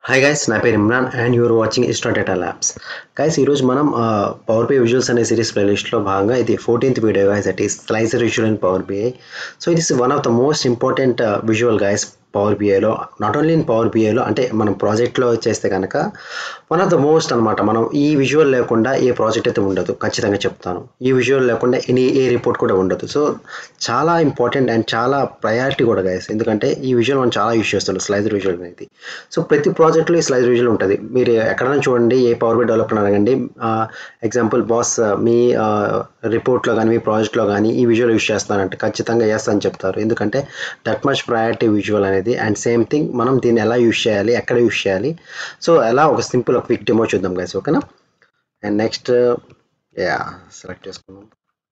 hi guys నా పేరు Imran and you're watching Ista data labs guys ఈరోజు మనం పవర్ బై విజువల్స్ అనే సిరీస్ ప్లేలిస్ట్లో భాగంగా ఇది fourteenth video guys that is slicer visual in power BI so it is one of the most important visual guys power బిఐలో not only in power బిఐలో అంటే మనం ప్రాజెక్ట్లో చేస్తే కనుక వన్ ఆఫ్ ద మోస్ట్ అనమాట మనం ఈ విజువల్ లేకుండా ఏ ప్రాజెక్ట్ అయితే ఉండదు ఖచ్చితంగా చెప్తాను ఈ విజువల్ లేకుండా ఎనీ ఏ రిపోర్ట్ కూడా ఉండదు సో చాలా ఇంపార్టెంట్ అండ్ చాలా ప్రయారిటీ కూడా గైస్ ఎందుకంటే ఈ విజువల్ మనం చాలా యూస్ చేస్తుంటాం స్లైజర్ విజువల్ అనేది సో ప్రతి ప్రాజెక్ట్లో ఈ స్లైజర్ విజువల్ ఉంటుంది మీరు ఎక్కడైనా చూడండి ఏ పవర్ బై డెవలపర్ అడగండి ఎగ్జాంపుల్ బాస్ మీ రిపోర్ట్లో కానీ మీ ప్రాజెక్ట్లో కానీ ఈ విజువల్ యూస్ చేస్తానంటే ఖచ్చితంగా ఎస్ అని చెప్తారు ఎందుకంటే దట్ మచ్ ప్రయారిటీ విజువల్ అనేది అండ్ సేమ్ థింగ్ మనం దీన్ని ఎలా యూస్ చేయాలి ఎక్కడ యూస్ చేయాలి సో ఎలా ఒక సింపుల్ ఒక క్విక్ డెమో చూద్దాం గైస్ ఓకేనా అండ్ నెక్స్ట్ యా సెలెక్ట్ చేసుకుందాం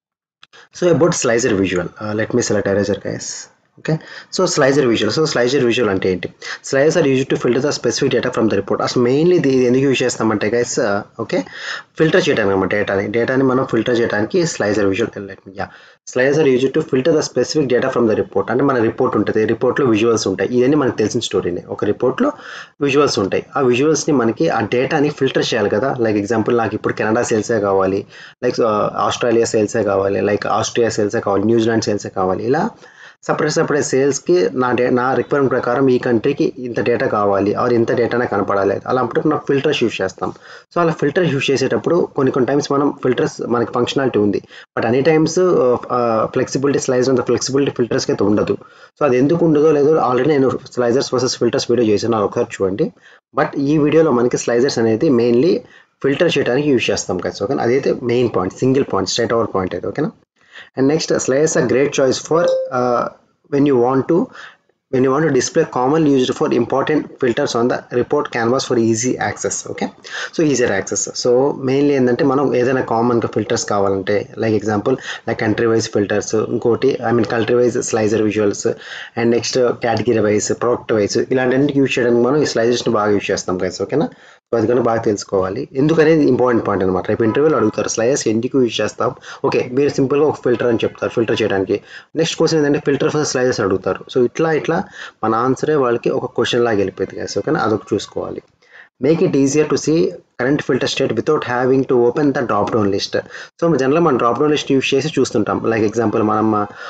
so about slicer visual let me select eraser guys okay so slicer visual so slicer visual అంటే ఏంటి slicer are use to filter the specific data from the report అసలు mainly ఇది ఎందుకు use చేస్తామంటే guys okay filter చేయడానికి అనమాట డేటాని డేటాని మనం ఫిల్టర్ చేయడానికి slicer visual let me yeah slicer use to filter the specific data from the report అంటే మన రిపోర్ట్ ఉంటుంది రిపోర్ట్లో విజువల్స్ ఉంటాయి ఇవన్నీ మనకు తెలిసిన స్టోరీనే ఒక రిపోర్ట్లో విజువల్స్ ఉంటాయి ఆ విజువల్స్ని మనకి ఆ డేటాని ఫిల్టర్ చేయాలి కదా లైక్ ఎగ్జాంపుల్ నాకు ఇప్పుడు కెనడా సేల్సే కావాలి లైక్ ఆస్ట్రేలియా సేల్సే కావాలి లైక్ ఆస్ట్రేలియా సేల్సే కావాలి న్యూజిలాండ్ సేల్సే కావాలి ఇలా సపరేట్ సపరేట్ సేల్స్కి నా డే నా రిక్వైర్మెంట్ ప్రకారం ఈ కంట్రీకి ఇంత డేటా కావాలి ఆర్ ఇంత డేటానే కనపడాలి అలా అప్పుడు మనం ఫిల్టర్స్ యూస్ చేస్తాం సో అలా ఫిల్టర్స్ యూస్ చేసేటప్పుడు కొన్ని కొన్ని టైమ్స్ మనం ఫిల్టర్స్ మనకి ఫంక్షనాలిటీ ఉంది బట్ అన్ని టైమ్స్ ఫ్లెక్సిబిలిటీ స్లైజ్ అంత ఫ్లెక్సిబిలిటీ ఫిల్టర్స్కి అయితే ఉండదు సో అది ఎందుకు ఉండదో లేదో ఆల్రెడీ నేను స్లైజర్స్ వర్సెస్ ఫిల్టర్స్ వీడియో చేశాను అది ఒకసారి చూడండి బట్ ఈ వీడియోలో మనకి స్లైజర్స్ అనేది మెయిన్లీ ఫిల్టర్ చేయడానికి యూజ్ చేస్తాం కదా ఓకేనా అదైతే main point single point straight over point అయితే ఓకేనా and next slice a great choice for uh, when you want to when you want to display common used for important filters on the report canvas for easy access okay so easier access so mainly ఏంటంటే మనం ఏదైనా కామన్గా filters కావాలంటే like example like country wise filters ఇంకోటి I mean country wise slicer visuals and next category wise product wise ఇలాంటి use చేయడానికి మనం ఈ స్లైజర్స్ని బాగా యూజ్ చేస్తాం గైస్ ఓకేనా సో అది కన్నా బాగా తెలుసుకోవాలి ఎందుకనేది ఇంపార్టెంట్ పాయింట్ అనమాట రేపు ఇంటర్వ్యూలో అడుగుతారు స్లైజర్స్ ఎందుకు యూజ్ చేస్తాం ఓకే మీరు సింపుల్గా ఒక ఫిల్టర్ అని చెప్తారు ఫిల్టర్ చేయడానికి నెక్స్ట్ క్వశ్చన్ ఏంటంటే ఫిల్టర్ ఫర్ స్లైజర్స్ అడుగుతారు సో ఇట్లా ఇట్లా మన ఆన్సరే వాళ్ళకి ఒక క్వశ్చన్ లాగా వెళ్ళిపోయింది కదా ఓకేనా అదొక చూసుకోవాలి make it easier to see current filter state without having to open the drop down list so జనరల్గా మనం డ్రాప్ డౌన్ లిస్ట్ యూజ్ చేసి చూస్తుంటాం లైక్ ఎగ్జాంపుల్ మనం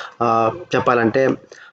చెప్పాలంటే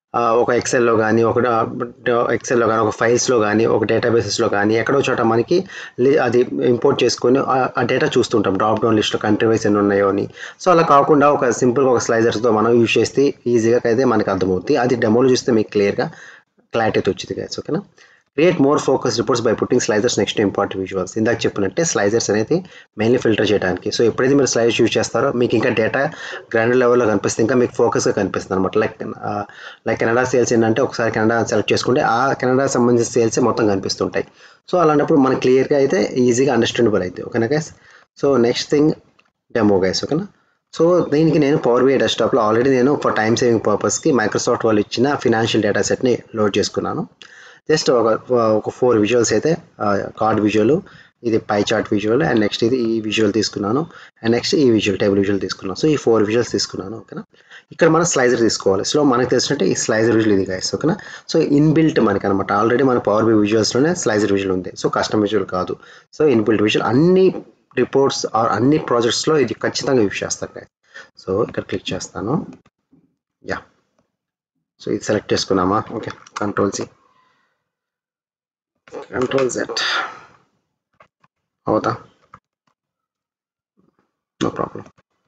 ఒక ఎక్సెల్లో కానీ ఒక ఎక్సెల్లో కానీ ఒక ఫైల్స్లో కానీ ఒక డేటాబేసెస్లో కానీ ఎక్కడో చోట మనకి అది ఇంపోర్ట్ చేసుకొని ఆ డేటా చూస్తుంటాం డ్రాప్ డౌన్ లిస్ట్లో కంట్రీ వైస్ ఎన్ని ఉన్నాయో అని సో అలా కాకుండా ఒక సింపుల్గా ఒక స్లైజర్స్తో మనం యూజ్ చేస్తే ఈజీగా అయితే మనకి అర్థమవుతుంది అది డెమోలో చూస్తే మీకు క్లియర్గా క్లారిటీ అయితే వచ్చింది గైస్ ఓకేనా create more focus reports by putting slicers next important visuals ఇందాక చెప్పినట్టే స్లైజర్స్ అనేది మెయిన్లీ ఫిల్టర్ చేయడానికి సో ఎప్పుడైతే మీరు స్లైజర్స్ యూజ్ చేస్తారో మీకు ఇంకా డేటా గ్రాండ్ లెవెల్లో కనిపిస్తుంది ఇంకా మీకు ఫోకస్గా కనిపిస్తుంది అనమాట లైక్ లైక్ కెనడా సేల్స్ ఏంటంటే ఒకసారి కెనడా సెలెక్ట్ చేసుకుంటే ఆ కెనడా సంబంధించిన సేల్సే మొత్తం కనిపిస్తుంటాయి సో అలాంటప్పుడు మనకి క్లియర్గా అయితే ఈజీగా అండర్స్టాండబుల్ అయితే ఓకేనా guys so next thing demo guys ఓకేనా సో దీనికి నేను పవర్ బిఐ డెస్క్టాప్లో ఆల్రెడీ నేను ఫర్ టైం సేవింగ్ పర్పస్కి మైక్రోసాఫ్ట్ వాళ్ళు ఇచ్చిన ఫినాన్షియల్ డేటా సెట్ని లోడ్ చేసుకున్నాను జస్ట్ ఒక ఒక ఫోర్ విజువల్స్ అయితే కార్డ్ విజువల్ ఇది pie chart visual and next ఇది ఈ విజువల్ తీసుకున్నాను అండ్ నెక్స్ట్ ఈ విజువల్ టేబుల్ విజువల్ తీసుకున్నాను సో ఈ ఫోర్ విజువల్స్ తీసుకున్నాను ఓకేనా ఇక్కడ మనం స్లైజర్ తీసుకోవాలి సో మనకు తెలిసినట్టే ఈ స్లైజర్ విజువల్ ఇది గైస్ ఓకేనా సో ఇన్బిల్ట్ మనకి అనమాట ఆల్రెడీ మన పవర్ బి విజువల్స్లోనే స్లైజర్ విజువల్ ఉంది సో కస్టమ్ విజువల్ కాదు సో ఇన్బిల్ట్ విజువల్ అన్ని రిపోర్ట్స్ ఆర్ అన్ని ప్రాజెక్ట్స్లో ఇది ఖచ్చితంగా యూజ్ చేస్తారు గైస్ సో ఇక్కడ క్లిక్ చేస్తాను యా సో ఇది సెలెక్ట్ చేసుకున్నామా okay control C control Z అవుతా నో ప్రాబ్లం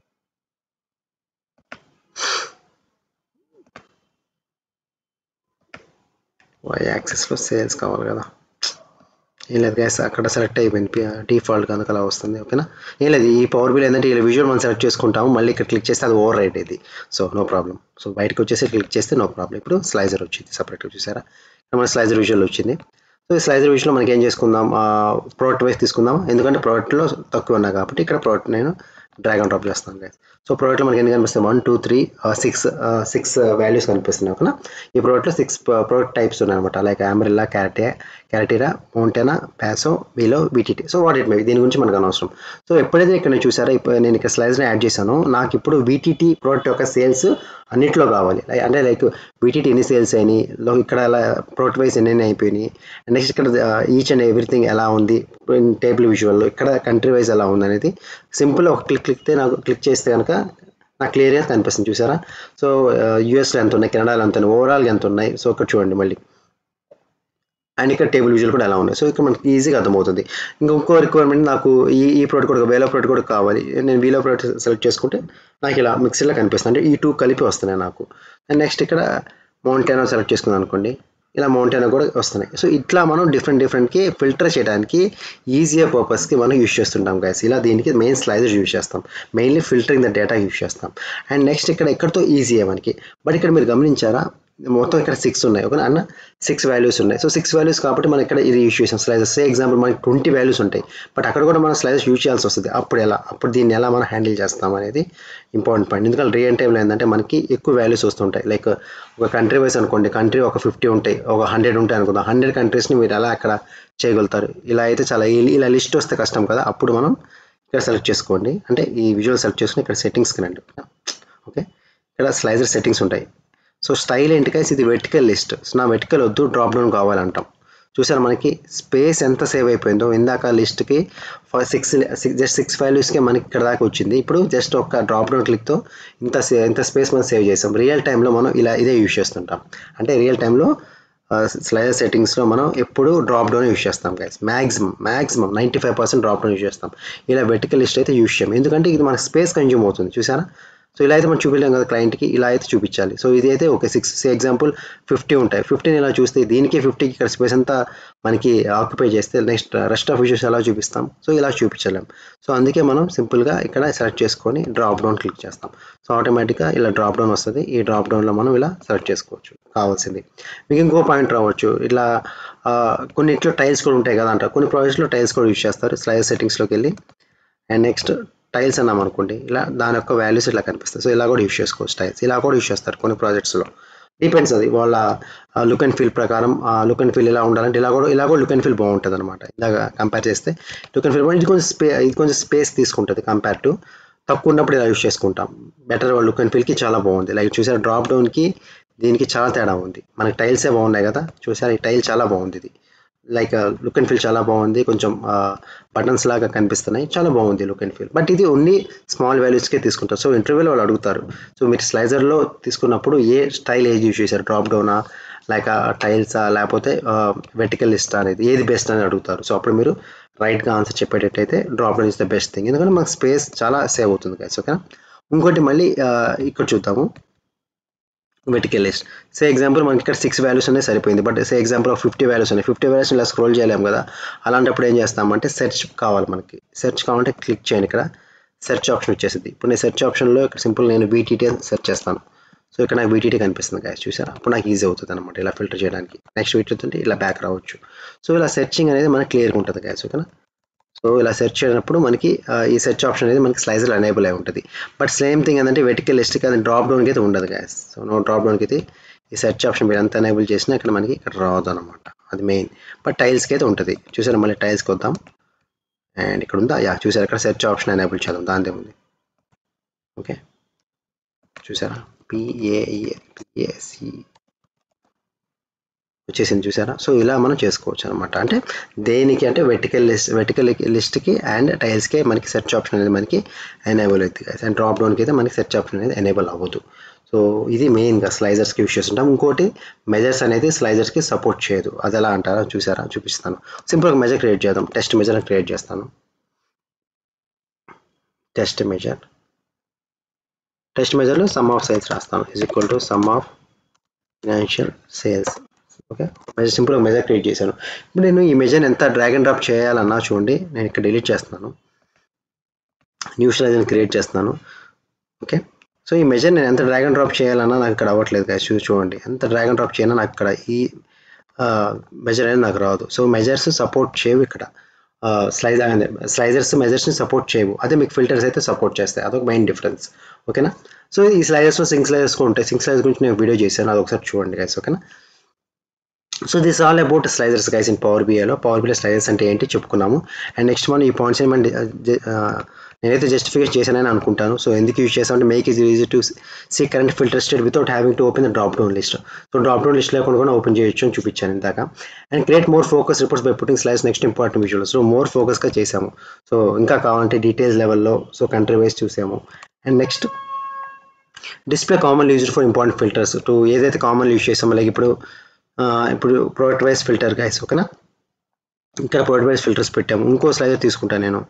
వై యాక్సెస్లో సేల్స్ కావాలి కదా ఏం లేదు గ్యాస్ అక్కడ సెలెక్ట్ అయిపోయింది డిఫాల్ట్ కనుక అలా వస్తుంది ఓకేనా ఏం లేదు ఈ పవర్ బిల్ ఏంటంటే ఇలా విజువల్ మనం సెలెక్ట్ చేసుకుంటాము మళ్ళీ ఇక్కడ క్లిక్ చేస్తే అది ఓవర్ రైట్ ఇది సో నో ప్రాబ్లం సో బయటకు వచ్చేసి క్లిక్ చేస్తే నో ప్రాబ్లం ఇప్పుడు స్లైజర్ వచ్చింది సపరేట్గా చూసారా మన స్లైజర్ విజువల్ వచ్చింది సో ఈ స్లైజర్ విషయంలో మనకి ఏం చేసుకుందాం ప్రోడక్ట్ వైస్ తీసుకుందాం ఎందుకంటే ప్రోడక్ట్లో తక్కువ ఉన్నా కాబట్టి ఇక్కడ ప్రోడక్ట్ నేను డ్రాగ్ అండ్ డ్రాప్ చేస్తాను గైస్ సో ప్రోడక్ట్లో మనకి ఎన్ని కనిపిస్తాయి one two three six six values కనిపిస్తున్నాయి ఓకేనా ఈ ప్రోడక్ట్లో సిక్స్ ప్రోడక్ట్ టైప్స్ ఉన్నాయి అనమాట లైక్ ఆమ్రిల్లా క్యారటే క్యారటీరా మౌంటేనా ప్యాసో మీలో VTT so what it may దీని గురించి మనకు అనవసరం సో ఎప్పుడైతే ఇక్కడ నేను చూసారో ఇప్పుడు నేను ఇక్కడ స్లైడ్స్ని యాడ్ చేశాను నాకు ఇప్పుడు వీటీటీ ప్రోడక్ట్ యొక్క సేల్స్ అన్నిట్లో కావాలి లై- అంటే లైక్ వీటీటీ ఎన్ని సేల్స్ అయినాయి లో ఇక్కడ అలా ప్రోడక్ట్ వైజ్ ఎన్ని అయిపోయినాయి నెక్స్ట్ ఇక్కడ ఈచ్ అండ్ ఎవ్రీథింగ్ ఎలా ఉంది టేబుల్ విజువల్ ఇక్కడ కంట్రీ వైజ్ ఎలా ఉంది అనేది సింపుల్ ఒక క్లిక్ క్లిక్తే నాకు క్లిక్ చేస్తే కనుక నాకు క్లియర్గా కనిపిస్తుంది చూసారా సో యూఎస్లో ఎంత ఉన్నాయి కెనడాలో ఎంత ఉన్నాయి ఓవరాల్గా ఎంత ఉన్నాయి సో ఇక్కడ చూడండి మళ్ళీ అండ్ ఇక్కడ టేబుల్ విజువల్ కూడా ఎలా ఉన్నాయి సో ఇక్కడ మనకి ఈజీగా అర్థమవుతుంది ఇంకొక రిక్వైర్మెంట్ నాకు ఈ ఈ ప్రోడక్ట్ కూడా వేలో ప్రోడక్ట్ కూడా కావాలి నేను వీలో ప్రోడక్ట్ సెలెక్ట్ చేసుకుంటే నాకు ఇలా మిక్సీలో కనిపిస్తుంది అంటే ఈ టూ కలిపి వస్తున్నాయి నాకు అండ్ నెక్స్ట్ ఇక్కడ మౌంటైనా సెలెక్ట్ చేసుకున్నాను అనుకోండి ఇలా మౌంటైనా కూడా వస్తున్నాయి సో ఇట్లా మనం డిఫరెంట్ డిఫరెంట్కి ఫిల్టర్ చేయడానికి ఈజియర్ పర్పస్కి మనం యూస్ చేస్తుంటాం గైస్ ఇలా దీనికి మెయిన్ స్లైజర్ యూస్ చేస్తాం mainly filtering the data use చేస్తాం అండ్ నెక్స్ట్ ఇక్కడ ఎక్కడితో ఈజీయే మనకి బట్ ఇక్కడ మీరు గమనించారా మొత్తం ఇక్కడ సిక్స్ ఉన్నాయి ఓకే అన్న సిక్స్ వాల్యూస్ ఉన్నాయి సో సిక్స్ వాల్యూస్ కాబట్టి మనం ఇక్కడ ఇది యూస్ చేసాం స్లైజెస్ సే ఎగ్జాంపుల్ మనకి ట్వంటీ వాల్యూస్ ఉంటాయి బట్ అక్కడ కూడా మనం స్లైజెస్ యూజ్ చేయాల్సి వస్తుంది అప్పుడు ఎలా అప్పుడు దీన్ని ఎలా మనం హ్యాండిల్ చేస్తాం అనేది ఇంపార్టెంట్ పాయింట్ ఎందుకంటే రియల్ టైంలో ఏంటంటే మనకి ఎక్కువ వాల్యూస్ వస్తుంటాయి లైక్ ఒక కంట్రీ వైజ్ అనుకోండి కంట్రీ ఒక ఫిఫ్టీ ఉంటాయి ఒక హండ్రెడ్ ఉంటాయి అనుకుందాం హండ్రెడ్ కంట్రీస్ని మీరు ఎలా అక్కడ చేయగలుగుతారు ఇలా అయితే చాలా ఈ- ఇలా లిస్ట్ వస్తే కష్టం కదా అప్పుడు మనం ఇక్కడ సెలెక్ట్ చేసుకోండి అంటే ఈ విజువల్ సెలెక్ట్ చేసుకుని ఇక్కడ సెట్టింగ్స్కి రండి ఓకే ఇక్కడ స్లైజర్ సెట్టింగ్స్ ఉంటాయి సో స్టైల్ ఏంటి కైస్ ఇది వెర్టికల్ లిస్ట్ సో నా వెర్టికల్ వద్దు డ్రాప్ డౌన్ కావాలంటాం చూసారు మనకి స్పేస్ ఎంత సేవ్ అయిపోయిందో ఇందాక లిస్ట్కి సిక్స్ జస్ట్ సిక్స్ వాల్యూస్కే మనకి ఇక్కడ దాకా వచ్చింది ఇప్పుడు జస్ట్ ఒక డ్రాప్ డౌన్ క్లిక్తో ఇంత సే- ఇంత స్పేస్ మనం సేవ్ చేస్తాం రియల్ టైంలో మనం ఇలా ఇదే యూజ్ చేస్తుంటాం అంటే రియల్ టైంలో స్లైడర్ సెట్టింగ్స్లో మనం ఎప్పుడు డ్రాప్ డౌన్ యూజ్ చేస్తాం guys maximum maximum ninety five percent drop down use చేస్తాం ఇలా వెర్టికల్ లిస్ట్ అయితే యూజ్ చేయం ఎందుకంటే ఇది మనకి స్పేస్ కన్జ్యూమ్ అవుతుంది చూసారా సో ఇలా అయితే మనం చూపించలేం కదా క్లయింట్కి ఇలా అయితే చూపించాలి సో ఇది అయితే ఓకే సిక్స్ ఎగ్జాంపుల్ ఫిఫ్టీ ఉంటాయి ఫిఫ్టీన్ ఇలా చూస్తే దీనికి ఫిఫ్టీకి ఇక్కడ స్పేస్ అంతా మనకి ఆక్యుపై చేస్తే నెక్స్ట్ రెస్ట్ ఆఫ్ ఇష్యూస్ ఎలా చూపిస్తాం సో ఇలా చూపించలేం సో అందుకే మనం సింపుల్గా ఇక్కడ సెలెక్ట్ చేసుకొని డ్రాప్ డౌన్ క్లిక్ చేస్తాం సో ఆటోమేటిక్గా ఇలా డ్రాప్ డౌన్ వస్తుంది ఈ డ్రాప్ డౌన్లో మనం ఇలా సెలెక్ట్ చేసుకోవచ్చు కావాల్సింది మీకు ఇంకో పాయింట్ రావచ్చు ఇలా ఆ, కొన్నిట్లో టైల్స్ కూడా ఉంటాయి కదా అంటారు కొన్ని ప్రాజెక్ట్స్లో టైల్స్ కూడా యూజ్ చేస్తారు స్లైడ్ సెట్టింగ్స్లోకి వెళ్ళి అండ్ నెక్స్ట్ టైల్స్ అన్నాం అనుకోండి ఇలా దాని యొక్క వాల్యూస్ ఇట్లా కనిపిస్తాయి సో ఇలా కూడా యూస్ చేసుకోవచ్చు టైల్స్ ఇలా కూడా యూస్ చేస్తారు కొన్ని ప్రాజెక్ట్స్లో డిపెండ్స్ అది వాళ్ళ లుక్ అండ్ ఫీల్ ప్రకారం లుక్ అండ్ ఫీల్ ఇలా ఉండాలంటే ఇలా కూడా ఇలా కూడా లుక్ అండ్ ఫీల్ బాగుంటుంది అనమాట ఇలాగ కంపేర్ చేస్తే లుక్ అండ్ ఫీల్ ఇది కొంచెం స్పే ఇది కొంచెం స్పేస్ తీసుకుంటుంది కంపేర్ టు తక్కువ ఉన్నప్పుడు ఇలా యూస్ చేసుకుంటాం బెటర్ లుక్ అండ్ ఫీల్కి చాలా బాగుంది లైక్ చూసారా డ్రాప్ డౌన్కి దీనికి చాలా తేడా ఉంది మనకి టైల్సే బాగున్నాయి కదా చూసారా ఈ టైల్ చాలా బాగుంది ఇది లైక్ లుక్ అండ్ ఫీల్ చాలా బాగుంది కొంచెం బటన్స్ లాగా కనిపిస్తున్నాయి చాలా బాగుంది లుక్ అండ్ ఫీల్ బట్ ఇది ఓన్లీ స్మాల్ వాల్యూస్కే తీసుకుంటారు సో ఇంటర్వ్యూలో వాళ్ళు అడుగుతారు సో మీరు స్లైజర్లో తీసుకున్నప్పుడు ఏ స్టైల్ ఏది యూజ్ చేశారు డ్రాప్ డౌనా లైక్ టైల్సా లేకపోతే వెర్టికల్ లిస్ట్ అనేది ఏది బెస్ట్ అని అడుగుతారు సో అప్పుడు మీరు రైట్గా ఆన్సర్ చెప్పేటట్టయితే drop down is the best thing ఎందుకంటే మనకు స్పేస్ చాలా సేవ్ అవుతుంది గైస్ ఓకేనా ఇంకోటి మళ్ళీ ఆ, ఇక్కడ చూద్దాము వెటికల్ లిస్ట్ సే ఎగ్జాంపుల్ మనకి ఇక్కడ సిక్స్ వాల్యూస్ ఉన్నాయి సరిపోయింది but say example fifty values ఉన్నాయి ఫిఫ్టీ వాల్యూస్ ఇలా స్క్రోల్ చేయలేము కదా అలాంటప్పుడు ఏం చేస్తామంటే సెర్చ్ కావాలి మనకి సెర్చ్ కావాలంటే క్లిక్ చేయండి ఇక్కడ సెర్చ్ ఆప్షన్ వచ్చేసింది ఇప్పుడు నేను సెర్చ్ ఆప్షన్లో ఇక్కడ సింపుల్ నేను బీటీటీ అని సెర్చ్ చేస్తాను సో ఇక్కడ నాకు బీటీటీ కనిపిస్తుంది గాయస్ చూసారా అప్పుడు నాకు ఈజీ అవుతుంది అనమాట ఇలా ఫిల్టర్ చేయడానికి నెక్స్ట్ వీటితో ఇలా బ్యాక్ రావచ్చు సో ఇలా సెర్చింగ్ అనేది మనకి క్లియర్గా ఉంటుంది గాయస్ ఓకేనా సో ఇలా సెర్చ్ చేయనప్పుడు మనకి ఆ, ఈ సెర్చ్ ఆప్షన్ అనేది మనకి స్లైజర్ ఎనేబుల్ అయి ఉంటుంది బట్ సేమ్ థింగ్ ఏంటంటే వెటికల్ లిస్ట్కి అది డ్రాప్ డౌన్కి అయితే ఉండదు గ్యాస్ సో నో డ్రాప్ డౌన్కి అయితే ఈ సెర్చ్ ఆప్షన్ మీరు ఎంత ఎనేబుల్ చేసినా ఇక్కడ మనకి ఇక్కడ రాదు అనమాట అది మెయిన్ బట్ టైల్స్కి అయితే ఉంటుంది చూసారా మళ్ళీ టైల్స్కి వద్దాం అండ్ ఇక్కడ ఉందా యా చూసారా ఇక్కడ సెర్చ్ ఆప్షన్ ఎనేబుల్ చేద్దాం దాంతే ఉంది ఓకే చూసారా పిఏఏ పిఏసి వచ్చేసింది చూసారా సో ఇలా మనం చేసుకోవచ్చు అనమాట అంటే దేనికి అంటే వెటికల్ లిస్ట్ వెటికల్ లిస్ట్కి అండ్ టైల్స్కి మనకి సెర్చ్ ఆప్షన్ అనేది మనకి ఎనేబుల్ అవుతుంది అండ్ డ్రాప్ డౌన్కి అయితే మనకి సెర్చ్ ఆప్షన్ అనేది ఎనేబుల్ అవ్వదు సో ఇది మెయిన్గా స్లైజర్స్కి యూస్ చేస్తుంటాం ఇంకోటి మెజర్స్ అనేది స్లైజర్స్కి సపోర్ట్ చేయదు అది ఎలా అంటారా చూసారా చూపిస్తాను సింపుల్గా మెజర్ క్రియేట్ చేద్దాం టెస్ట్ మెజర్ క్రియేట్ చేస్తాను టెస్ట్ మెజర్ టెస్ట్ మెజర్లో సమ్ ఆఫ్ సేల్స్ రాస్తాను is equal to sum of financial sales okay measure సింపుల్గా మెజర్ క్రియేట్ చేశాను ఇప్పుడు నేను ఈ మెజర్ని ఎంత డ్రాగ్ అండ్ డ్రాప్ చేయాలన్నా చూడండి నేను ఇక్కడ డిలీట్ చేస్తున్నాను న్యూ స్లైజర్ని క్రియేట్ చేస్తున్నాను ఓకే సో ఈ మెజర్ నేను ఎంత డ్రాగ్ అండ్ డ్రాప్ చేయాలన్నా నాకు ఇక్కడ అవ్వట్లేదు కదా చూ చూడండి ఎంత డ్రాగ్ అండ్ డ్రాప్ చేయాలన్నా నాకు ఇక్కడ ఈ మెజర్ అనేది నాకు రాదు సో మెజర్స్ సపోర్ట్ చేయవు ఇక్కడ స్లైజ్ స్లైజర్స్ మెజర్స్ని సపోర్ట్ చేయవు అదే మీకు ఫిల్టర్స్ అయితే సపోర్ట్ చేస్తాయి అదొక మెయిన్ డిఫరెన్స్ ఓకేనా సో ఈ స్లైజర్స్లో సింక్ స్లైజర్స్ కూడా ఉంటాయి సింక్ స్లైజర్ గురించి నేను వీడియో చేశాను అది ఒకసారి చూడండి గైస్ ఓకేనా so this all about slicers guys in power బిఐలో పవర్ బిఐ స్లైజర్స్ అంటే ఏంటి చెప్పుకున్నాము అండ్ నెక్స్ట్ మనం ఈ పాయింట్స్ మనం నేనైతే జస్టిఫై చేశానని అనుకుంటాను సో ఎందుకు యూజ్ చేసామంటే make is easy to see current filter state without having to open the drop down list so drop down list లేకుండా కూడా ఓపెన్ చేయొచ్చు అని చూపించాను ఇందాక and create more focus reports by putting slides next important visual so more ఫోకస్గా చేసాము సో ఇంకా కావాలంటే డీటెయిల్స్ లెవెల్లో సో కంట్రీ వైజ్ చూసాము and next display common used for important filters to ఏదైతే కామన్ యూజ్ చేసామో లైక్ ఇప్పుడు ఇప్పుడు ప్రోడక్ట్ వైజ్ ఫిల్టర్ గైస్ ఓకేనా ఇక్కడ ప్రోడక్ట్ వైజ్ ఫిల్టర్స్ పెట్టాము ఇంకో స్లైడర్ తీసుకుంటాను నేను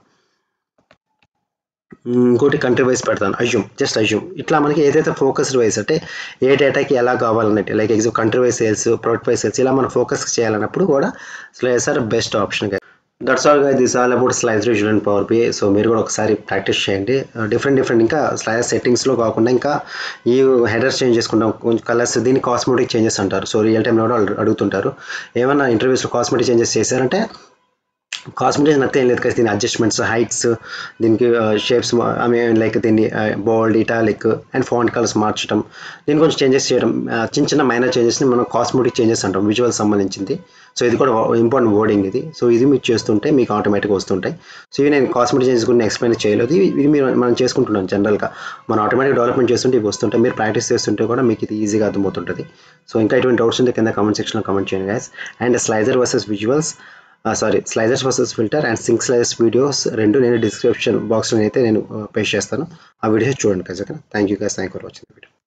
ఇంకోటి కంట్రీ వైజ్ పెడతాను అజ్యూమ్ జస్ట్ అజ్యూమ్ ఇట్లా మనకి ఏదైతే ఫోకస్డ్ వైజ్ అంటే ఏ డేటాకి ఎలా కావాలన్నట్టు like exam country wise sales product wise sales ఇలా మనం ఫోకస్ చేయాలన్నప్పుడు కూడా slicer best option that's all గా దిస్ ఆల్ అబౌట్ స్లైస్ రిజన్ అండ్ పవర్ బిఐ సో మీరు కూడా ఒకసారి ప్రాక్టీస్ చేయండి డిఫరెంట్ డిఫరెంట్ ఇంకా స్లైస్ సెట్టింగ్స్లో కాకుండా ఇంకా ఈ హెడర్స్ చేంజ్ చేసుకుంటాం కొంచెం కలర్స్ దీన్ని కాస్మెటిక్ చేంజెస్ అంటారు సో రియల్ టైంలో కూడా అడుగుతుంటారు ఏమన్నా ఇంటర్వ్యూస్లో కాస్మెటిక్ చేంజెస్ చేశారంటే కాస్మెటిక్స్ నథింగ్ లేదు కదా దీని అడ్జస్ట్మెంట్స్ హైట్స్ దీనికి షేప్స్ ఐ మీన్ లైక్ దీన్ని bold italic and font colours మార్చడం దీన్ని కొంచెం చేంజెస్ చేయడం చిన్న చిన్న మైనర్ చేంజెస్ని మనం కాస్మెటిక్ చేంజెస్ అంటాం విజువల్ సంబంధించింది సో ఇది కూడా ఇంపార్టెంట్ వర్డింగ్ ఇది సో ఇది మీరు చేస్తుంటే మీకు ఆటోమేటిక్గా వస్తుంటాయి సో ఇవి నేను కాస్మెటిక్ చేంజెస్ గురించి ఎక్స్ప్లెయిన్ చేయలేదు ఇది మీరు మనం చేసుకుంటున్నాం జనరల్గా మనం ఆటోమేటిక్ డెవలప్మెంట్ చేస్తుంటే ఇవి వస్తుంటాయి మీరు ప్రాక్టీస్ చేస్తుంటే కూడా మీకు ఇది ఈజీగా అర్థమవుతుంటుంది సో ఇంకా ఎటువంటి డౌట్స్ ఉంటే కింద కామెంట్ సెక్షన్లో కామెంట్ చేయండి guys and slicer versus visuals sorry slicers versus filter and sync slicers videos రెండు నేను డిస్క్రిప్షన్ బాక్స్లో అయితే నేను పేస్ట్ చేస్తాను ఆ వీడియోస్ చూడండి guys okay thank you guys thank for watching video